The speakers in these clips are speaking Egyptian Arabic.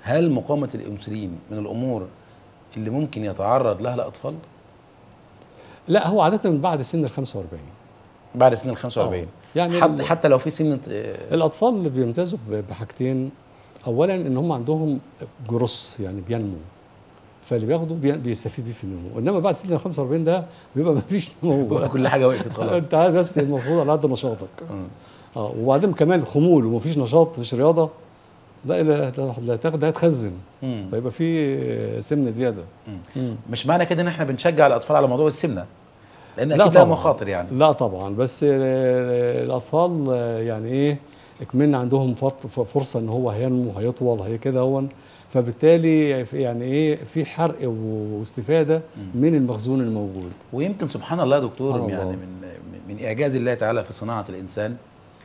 هل مقاومه الانسولين من الامور اللي ممكن يتعرض لها الاطفال لا هو عاده من بعد سن ال 45 بعد سن ال 45 يعني حتى ال- حتى لو في سن آه، الاطفال اللي بيمتازوا ب- بحاجتين اولا ان هم عندهم جروس يعني بينمو فاللي بياخده بي- بيستفيد بيه في النمو انما بعد سن ال 45 ده بيبقى ما فيش نمو كل حاجه وقفت خلاص انت عارف بس المفروض على قد نشاطك اه وبعدين كمان خمول ومفيش نشاط مفيش رياضه لا لا لا تاخد ده هتخزن مم. فيبقى في سمنه زياده مم. مش معنى كده ان احنا بنشجع الاطفال على موضوع السمنه لان لا اكيد لها طبعاً. مخاطر يعني لا طبعا بس آه، الاطفال آه، يعني ايه اكملنا عندهم فر- ف- فرصه ان هو هينمو هيطول هي كده هو فبالتالي يعني ايه في حرق واستفاده من المخزون الموجود ويمكن سبحان الله يا دكتور سبحان يعني الله. من من اعجاز الله تعالى في صناعه الانسان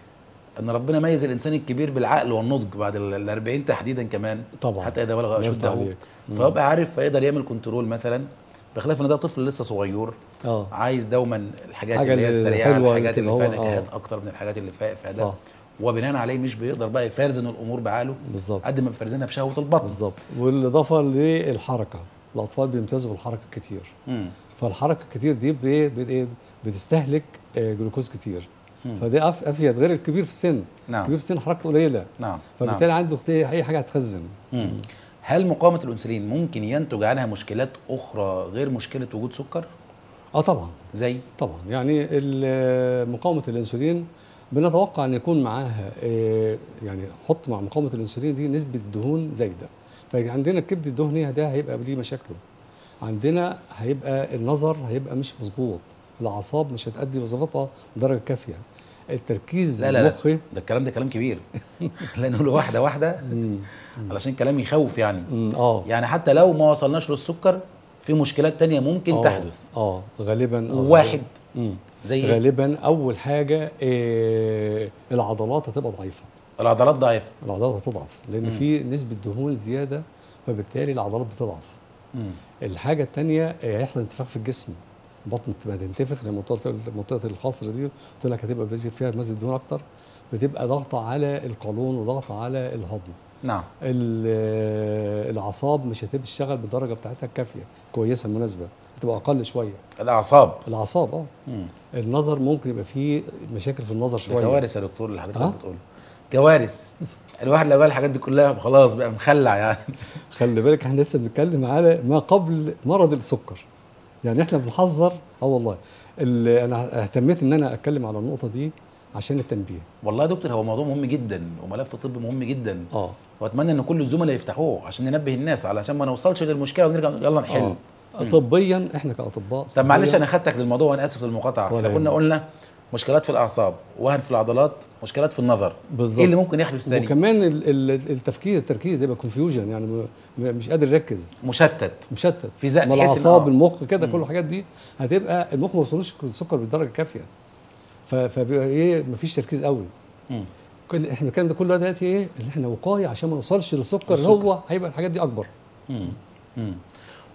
ان ربنا ميز الانسان الكبير بالعقل والنضج بعد ال 40 تحديدا كمان طبعا حتى اذا بلغ الله يفتح اشده عليك. فيبقى عارف فيقدر يعمل كنترول مثلا بخلاف ان ده طفل لسه صغير اه عايز دوما الحاجات حاجة اللي هي اللي السريعه حلوة الحاجات اللي كده فيها هو- آه. نكهات اكتر من الحاجات اللي فيها افاده صح. وبناء عليه مش بيقدر بقى يفرزن الامور بعقله بالظبط قد ما بيفرزنها بشهوه البطن بالظبط بالاضافه للحركه الاطفال بيمتازوا بالحركه كتير مم. فالحركه الكتير دي بي- بي- إيه؟ بتستهلك آه، جلوكوز كتير مم. فدي أف- افيد غير الكبير في السن نعم الكبير في السن حركته قليله نعم فبالتالي عنده اي حاجه هتخزن مم. هل مقاومة الأنسولين ممكن ينتج عنها مشكلات أخرى غير مشكلة وجود سكر؟ اه طبعا زي طبعا يعني ال- مقاومه الانسولين بنتوقع ان يكون معاها آه، يعني حط مع مقاومه الانسولين دي نسبه دهون زايده فعندنا الكبد الدهني ده هيبقى ليه مشاكله عندنا هيبقى النظر هيبقى مش مظبوط الاعصاب مش هتأدي وظيفتها بدرجه كافيه التركيز لا لا لا المخي ده الكلام ده كلام كبير لا نقول واحدة واحدة مم. علشان كلام يخوف يعني مم، اه يعني حتى لو ما وصلناش للسكر في مشكلات تانية ممكن آه، تحدث اه غالبا آه، واحد مم. زي إيه؟ غالبا اول حاجه آه العضلات هتبقى ضعيفه العضلات ضعيفة العضلات هتضعف لان مم. في نسبه دهون زياده فبالتالي العضلات بتضعف مم. الحاجه الثانيه هيحصل انتفاخ في الجسم البطن بتبقى تنتفخ لما منطقه منطقه الخصر دي قلت لك هتبقى بيزيد فيها مزيد دهون اكتر بتبقى ضغطه على القولون وضغطه على الهضم نعم ال- الاعصاب مش هتبقى تشتغل بالدرجه بتاعتها الكافيه كويسه مناسبه هتبقى اقل شويه الأعصاب الاعصاب اه مم. النظر ممكن يبقى فيه مشاكل في النظر ده شويه كوارث يا دكتور اللي حضرتك آه. بتقول كوارث الواحد لو قال الحاجات دي كلها خلاص بقى مخلع يعني خلي بالك احنا لسه بنتكلم على ما قبل مرض السكر يعني احنا بنحذر اه والله ال- انا اهتميت ان انا اتكلم على النقطه دي عشان التنبيه والله يا دكتور هو موضوع مهم جدا وملف طبي مهم جدا اه واتمنى ان كل الزملاء يفتحوه عشان ننبه الناس علشان ما نوصلش للمشكله ونرجع يلا نحل آه. طبيا احنا كاطباء طب معلش طبياً انا خدتك للموضوع وانا اسف للمقاطعه ولا احنا كنا يهمك. قلنا مشكلات في الاعصاب وهن في العضلات مشكلات في النظر بالظبط ايه اللي ممكن يحدث ثاني وكمان ال- ال- التفكير التركيز يبقى كونفيوجن يعني م- م- مش قادر يركز مشتت مشتت في زق ما تحس إن الاعصاب آه. المخ كده كل الحاجات دي هتبقى المخ ما وصلوش السكر بالدرجه الكافيه ف- فبيبقى ايه مفيش تركيز قوي مم. كل احنا بنتكلم ده كله دلوقتي ايه اللي احنا وقايه عشان ما نوصلش للسكر اللي السكر. هو هيبقى الحاجات دي اكبر مم. مم.